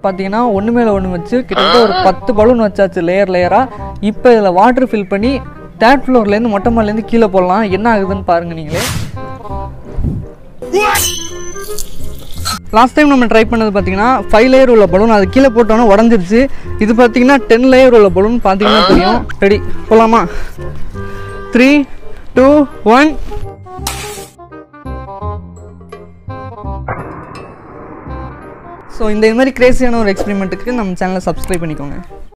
பார்த்தீங்கன்னா ஒன்று மேலே ஒன்று வச்சு கிட்டத்தட்ட ஒரு பத்து பலூன் வச்சாச்சு லேயர் லேயராக இப்போ இதில் வாட்டர் ஃபில் பண்ணி தேர்ட் ஃப்ளோர்லேருந்து மொட்டை மாடிலேருந்து கீழே போடலாம் என்ன ஆகுதுன்னு பாருங்கள் நீங்களே லாஸ்ட் டைம் நம்ம ட்ரை பண்ணது பார்த்தீங்கன்னா ஃபைவ் லேயர் உள்ள பலூன் அது கீழே போட்டோன்னா உடஞ்சிருச்சு இது பார்த்தீங்கன்னா டென் லேயர் உள்ள பலூன் பார்த்தீங்கன்னா தெரியும் ரெடி போகலாமா த்ரீ டூ ஒன் ஸோ இந்த மாதிரி கிரேசியான ஒரு எக்ஸ்பெரிமெண்ட்டுக்கு நம்ம சேனலை சப்ஸ்கிரைப் பண்ணிக்கோங்க